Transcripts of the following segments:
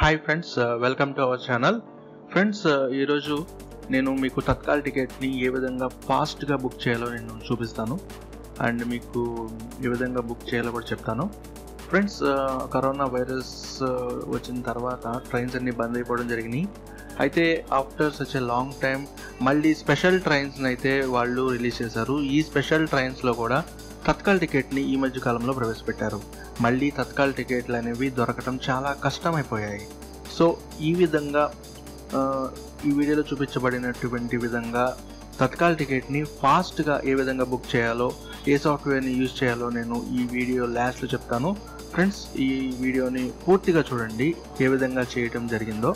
hi friends welcome to our channel friends ఈరోజు నేను మీకు తత్కాల్ టికెట్ని ఏ విధంగా ఫాస్ట్గా బుక్ చేయాలో నేను చూపిస్తాను అండ్ మీకు ఏ విధంగా బుక్ చేయాలో కూడా చెప్తాను ఫ్రెండ్స్ కరోనా వైరస్ వచ్చిన తర్వాత ట్రైన్స్ అన్ని బంద్ అయిపోవడం జరిగినాయి అయితే after such a long time మళ్ళీ స్పెషల్ ట్రైన్స్ని అయితే వాళ్ళు రిలీజ్ చేశారు ఈ స్పెషల్ ట్రైన్స్లో కూడా తత్కాల్ టికెట్ని ఈ మధ్య కాలంలో ప్రవేశపెట్టారు మళ్ళీ తత్కాల్ టికెట్లు అనేవి దొరకటం చాలా కష్టమైపోయాయి సో ఈ విధంగా ఆ, ఈ వీడియోలో చూపించబడినటువంటి విధంగా తత్కాల్ టికెట్ని ఫాస్ట్గా ఏ విధంగా బుక్ చేయాలో ఏ సాఫ్ట్వేర్ని యూజ్ చేయాలో నేను ఈ వీడియో లాస్ట్లో చెప్తాను ఫ్రెండ్స్ ఈ వీడియోని పూర్తిగా చూడండి ఏ విధంగా చేయటం జరిగిందో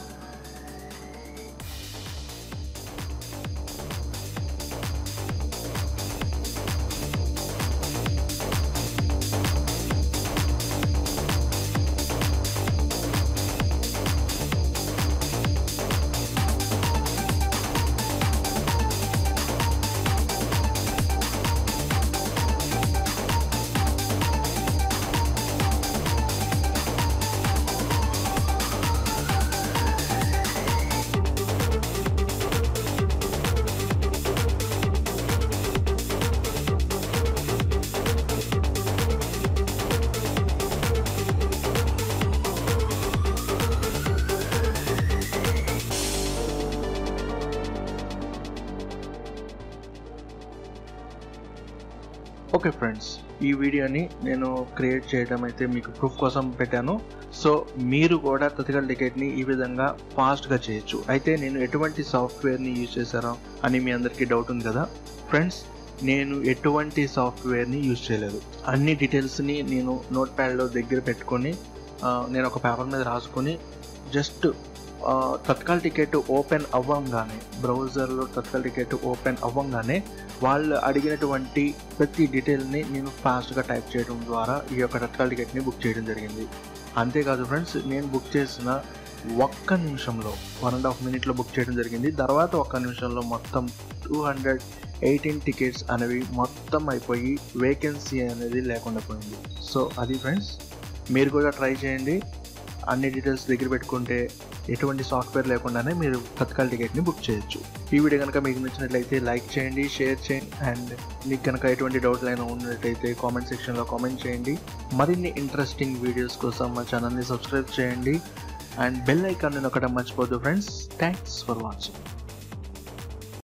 ఓకే ఫ్రెండ్స్ ఈ వీడియోని నేను క్రియేట్ చేయడం అయితే మీకు ప్రూఫ్ కోసం పెట్టాను సో మీరు కూడా తత్కాల్ టికెట్ని ఈ విధంగా ఫాస్ట్గా చేయొచ్చు అయితే నేను ఎటువంటి సాఫ్ట్వేర్ని యూజ్ చేశారో అని మీ అందరికీ డౌట్ ఉంది కదా ఫ్రెండ్స్ నేను ఎటువంటి సాఫ్ట్వేర్ని యూజ్ చేయలేదు అన్ని డీటెయిల్స్ని నేను నోట్ ప్యాడ్లో దగ్గర పెట్టుకొని ఆ, నేను ఒక పేపర్ మీద రాసుకొని జస్ట్ ఆ, తత్కాల్ టికెట్ ఓపెన్ అవ్వంగానే బ్రౌజర్లో తత్కాల్ టికెట్ ఓపెన్ అవ్వంగానే వాళ్ళు అడిగినటువంటి ప్రతి డీటెయిల్ని నేను ఫాస్ట్గా టైప్ చేయడం ద్వారా ఈ యొక్క తత్కాల్ టికెట్ని బుక్ చేయడం జరిగింది అంతేకాదు ఫ్రెండ్స్ నేను బుక్ చేసిన ఒక్క నిమిషంలో వన్ అండ్ హాఫ్ మినిట్లో బుక్ చేయడం జరిగింది తర్వాత ఒక్క నిమిషంలో మొత్తం టూ హండ్రెడ్ ఎయిటీన్ టికెట్స్ అనేవి మొత్తం అయిపోయి వేకెన్సీ అనేది లేకుండా పోయింది సో అది ఫ్రెండ్స్ మీరు కూడా ట్రై చేయండి అన్ని డీటెయిల్స్ దగ్గర పెట్టుకుంటే ఎటువంటి సాఫ్ట్వేర్ లేకుండానే మీరు తత్కాల్ టికెట్ని బుక్ చేయొచ్చు ఈ వీడియో కనుక మీకు నచ్చినట్లయితే లైక్ చేయండి షేర్ చేయండి అండ్ మీకు కనుక ఎటువంటి డౌట్లు అయినా ఉన్నట్లయితే కామెంట్ సెక్షన్లో కామెంట్ చేయండి మరిన్ని ఇంట్రెస్టింగ్ వీడియోస్ కోసం మా ఛానల్ని సబ్స్క్రైబ్ చేయండి అండ్ బెల్ ఐకాన్ని నొక్కడం మర్చిపోద్దు ఫ్రెండ్స్ థ్యాంక్స్ ఫర్ వాచింగ్